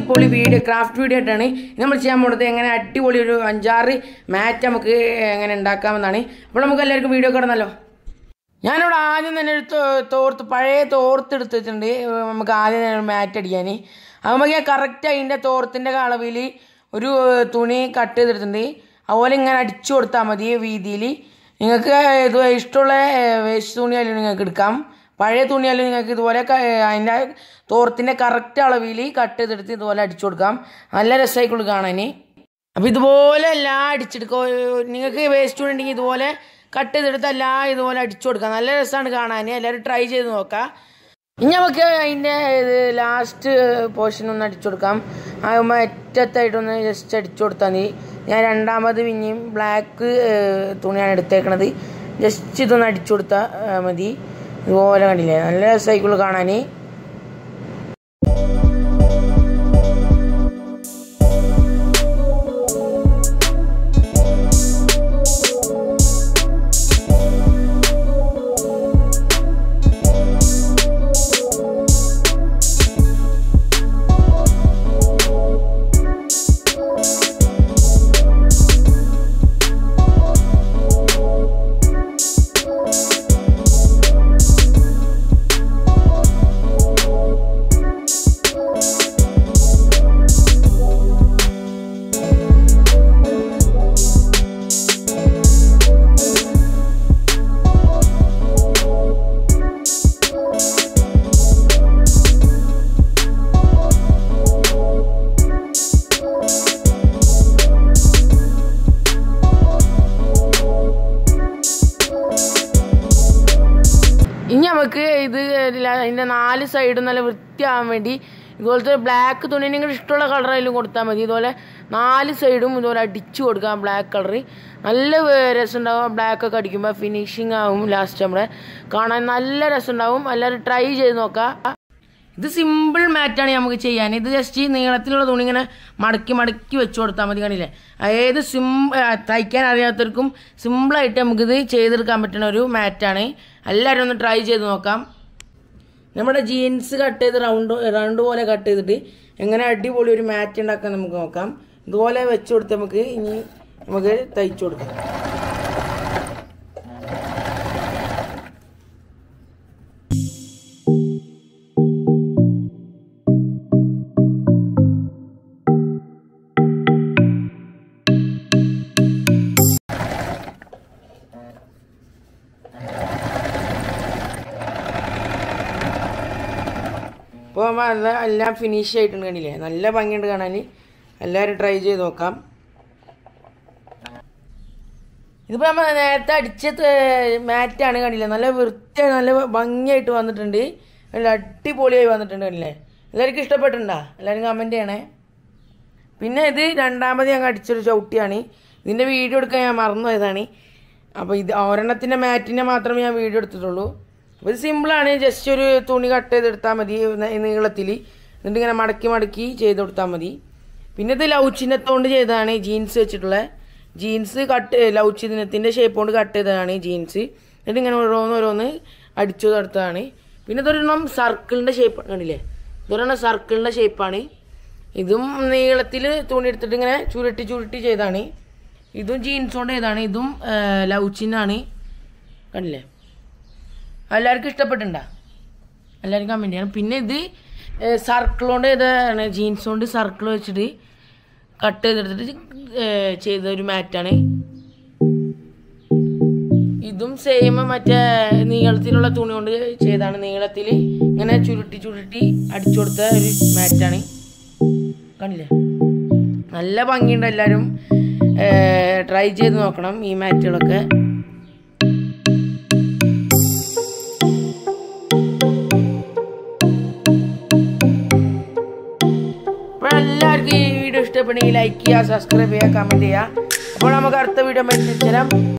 അടിപൊളി video craft video ആയിട്ടാണ് നമ്മൾ ചെയ്യാൻ പോകുന്നത് എങ്ങനെ അടിപൊളി ഒരു അഞ്ചാറ് മാറ്റ് നമുക്ക് എങ്ങനെ ഉണ്ടാക്കാമെന്നാണ് അപ്പോൾ നമുക്ക് എല്ലാവർക്കും വീഡിയോ കിടന്നല്ലോ ഞാനിവിടെ ആദ്യം തന്നെ ഒരു തോ- തോർത്ത് പഴയ തോർത്ത് എടുത്ത് വെച്ചിട്ടുണ്ട് ഏഹ് നമുക്ക് ആദ്യം തന്നെ ഒരു മാറ്റ് അടിക്കാൻ അത് നമുക്ക് കറക്റ്റ് അതിൻ്റെ തോർത്തിൻ്റെ അളവിൽ ഒരു ഏഹ് തുണി കട്ട് ചെയ്തെടുത്തിട്ടുണ്ട് അതുപോലെ ഇങ്ങനെ അടിച്ചു കൊടുത്താൽ മതി വീതിയിൽ നിങ്ങൾക്ക് ഇത് ഇഷ്ടമുള്ള വേസ്റ്റ് തുണിയായാലും നിങ്ങൾക്ക് എടുക്കാം പഴയ തുണിയായാലും നിങ്ങൾക്ക് ഇതുപോലെ ക- ഏഹ് അതിൻ്റെ തോർത്തിൻ്റെ കറക്റ്റ് അളവിൽ കട്ട് ചെയ്തെടുത്ത് ഇതുപോലെ അടിച്ചു കൊടുക്കാം നല്ല രസമായിക്കുള്ളൂ കാണാൻ അപ്പോൾ ഇതുപോലെ എല്ലാം അടിച്ചെടുക്കുക നിങ്ങൾക്ക് വേസ്റ്റ് തുണി ഉണ്ടെങ്കിൽ ഇതുപോലെ കട്ട് ചെയ്തെടുത്ത് എല്ലാം ഇതുപോലെ അടിച്ചു കൊടുക്കാം നല്ല രസമാണ് കാണാൻ എല്ലാവരും ട്രൈ ചെയ്ത് നോക്കാം ഇനി നമുക്ക് അതിൻ്റെ ഇത് ലാസ്റ്റ് പോർഷൻ ഒന്ന് അടിച്ചു കൊടുക്കാം ആകുമ്പോൾ അറ്റത്തായിട്ടൊന്ന് ജസ്റ്റ് അടിച്ചു കൊടുത്താൽ മതി ഞാൻ രണ്ടാമത് പിന്നെയും ബ്ലാക്ക് തുണിയാണ് എടുത്തേക്കണത് ജസ്റ്റ് ഇതൊന്ന് അടിച്ചു കൊടുത്താൽ മതി ഇതുപോലെ കണ്ടില്ലേ നല്ല രസമായിക്കുള്ളൂ കാണാൻ ഇനി നമുക്ക് ഇത് ല- ഇതിന്റെ നാല് സൈഡും നല്ല വൃത്തിയാവാൻ വേണ്ടി ഇതുപോലത്തെ ബ്ലാക്ക് തുണി നിങ്ങൾക്ക് ഇഷ്ടമുള്ള കളറായാലും കൊടുത്താൽ മതി ഇതുപോലെ നാല് സൈഡും ഇതുപോലെ അടിച്ചു കൊടുക്കാം ബ്ലാക്ക് കളർ നല്ല രസം ഉണ്ടാവും ബ്ലാക്ക് ഒക്കെ അടിക്കുമ്പോൾ ഫിനിഷിങ് ആവും ലാസ്റ്റ് നമ്മുടെ കാണാൻ നല്ല രസം ഉണ്ടാവും എല്ലാവരും ട്രൈ ചെയ്ത് നോക്കാം ഇത് സിമ്പിൾ മാറ്റാണ് നമുക്ക് ചെയ്യാൻ ഇത് ജസ്റ്റ് നീളത്തിലുള്ള തുണി ഇങ്ങനെ മടക്കി മടക്കി വെച്ച് കൊടുത്താൽ മതി കാണില്ലേ ഏത് സിം ആ, തയ്ക്കാൻ അറിയാത്തവർക്കും സിമ്പിളായിട്ട് നമുക്കിത് ചെയ്തെടുക്കാൻ പറ്റുന്ന ഒരു മാറ്റാണ് എല്ലാവരും ഒന്ന് ട്രൈ ചെയ്ത് നോക്കാം നമ്മുടെ ജീൻസ് കട്ട് ചെയ്ത് റൗണ്ട് റൗണ്ട് പോലെ കട്ട് ചെയ്തിട്ട് എങ്ങനെ അടിപൊളി ഒരു മാറ്റ് ഉണ്ടാക്കാൻ നമുക്ക് നോക്കാം ഇതുപോലെ വെച്ച് കൊടുത്ത് നമുക്ക് ഇനി നമുക്ക് തയ്ച്ചു കൊടുക്കാം ഇപ്പോൾ നല്ല എല്ലാം ഫിനിഷ് ആയിട്ടുണ്ട് കണ്ടില്ലേ നല്ല ഭംഗിയുണ്ട് കാണാൻ എല്ലാവരും ട്രൈ ചെയ്ത് നോക്കാം ഇതിപ്പോൾ നമ്മൾ നേരത്തെ അടിച്ച ത- മാറ്റാണ് കണ്ടില്ലേ നല്ല വൃത്തിയായി നല്ല ഭംഗിയായിട്ട് വന്നിട്ടുണ്ട് നല്ല അടിപൊളിയായി വന്നിട്ടുണ്ട് കണ്ടില്ലേ എല്ലാവർക്കും ഇഷ്ടപ്പെട്ടിട്ടുണ്ടോ എല്ലാവരും കമൻറ്റ് ചെയ്യണേ പിന്നെ ഇത് രണ്ടാമത് ഞങ്ങൾ അടിച്ചൊരു ചവിട്ടിയാണ് ഇതിൻ്റെ വീഡിയോ എടുക്കാൻ ഞാൻ മറന്നു പോയതാണ് അപ്പോൾ ഇത് ഒരെണ്ണത്തിൻ്റെ മാറ്റിൻ്റെ മാത്രമേ ഞാൻ വീഡിയോ എടുത്തിട്ടുള്ളൂ അപ്പോൾ ഇത് സിമ്പിളാണ് ജസ്റ്റ് ഒരു തുണി കട്ട് ചെയ്തെടുത്താൽ മതി നീളത്തിൽ എന്നിട്ട് ഇങ്ങനെ മടക്കി മടക്കി ചെയ്ത് കൊടുത്താൽ മതി പിന്നെ ഇത് ലവ് ചിഹ്നത്തോണ്ട് ചെയ്തതാണ് ജീൻസ് വെച്ചിട്ടുള്ള ജീൻസ് കട്ട് ലവ് ചിഹ്നത്തിൻ്റെ ഷേപ്പ് കൊണ്ട് കട്ട് ചെയ്തതാണ് ജീൻസ് എന്നിട്ട് ഇങ്ങനെ ഓരോന്ന് ഓരോന്ന് അടിച്ചു നടത്തതാണ് പിന്നെ ഇതൊരെണ്ണം സർക്കിളിൻ്റെ ഷേപ്പ് കണ്ടില്ലേ ഇതൊരെണ്ണം സർക്കിളിൻ്റെ ഷേപ്പാണ് ഇതും നീളത്തിൽ തുണി എടുത്തിട്ട് ഇങ്ങനെ ചുരുട്ടി ചുരുട്ടി ചെയ്താണ് ഇതും ജീൻസ് കൊണ്ട് ചെയ്താണ് ഇതും ലവ് ചിന്നാണ് കണ്ടില്ലേ എല്ലാവർക്കും ഇഷ്ടപ്പെട്ടിട്ടുണ്ടോ എല്ലാവർക്കും കമൻറ്റ് ചെയ്യണം പിന്നെ ഇത് സർക്കിൾ കൊണ്ട് ചെയ്തതാണ് ജീൻസ് കൊണ്ട് സർക്കിൾ വെച്ചിട്ട് കട്ട് ചെയ്തെടുത്തിട്ട് ഏഹ്, ചെയ്ത ഒരു മാറ്റാണ് ഇതും സെയിം മറ്റേ നീളത്തിലുള്ള തുണി കൊണ്ട് ചെയ്താണ് നീളത്തിൽ ഇങ്ങനെ ചുരുട്ടി ചുരുട്ടി അടിച്ചു കൊടുത്ത ഒരു മാറ്റാണ് കണ്ടില്ലേ നല്ല ഭംഗിയുണ്ട് എല്ലാവരും ട്രൈ ചെയ്ത് നോക്കണം ഈ മാറ്റുകളൊക്കെ അപ്പോൾ എല്ലാവർക്കും ഈ വീഡിയോ ഇഷ്ടപ്പെടുന്നെങ്കിൽ ലൈക്ക് ചെയ്യുക സബ്സ്ക്രൈബ് ചെയ്യുക കമൻറ്റ് ചെയ്യുക അപ്പോൾ നമുക്ക് അടുത്ത വീഡിയോ മെസ്സേജ് തരാം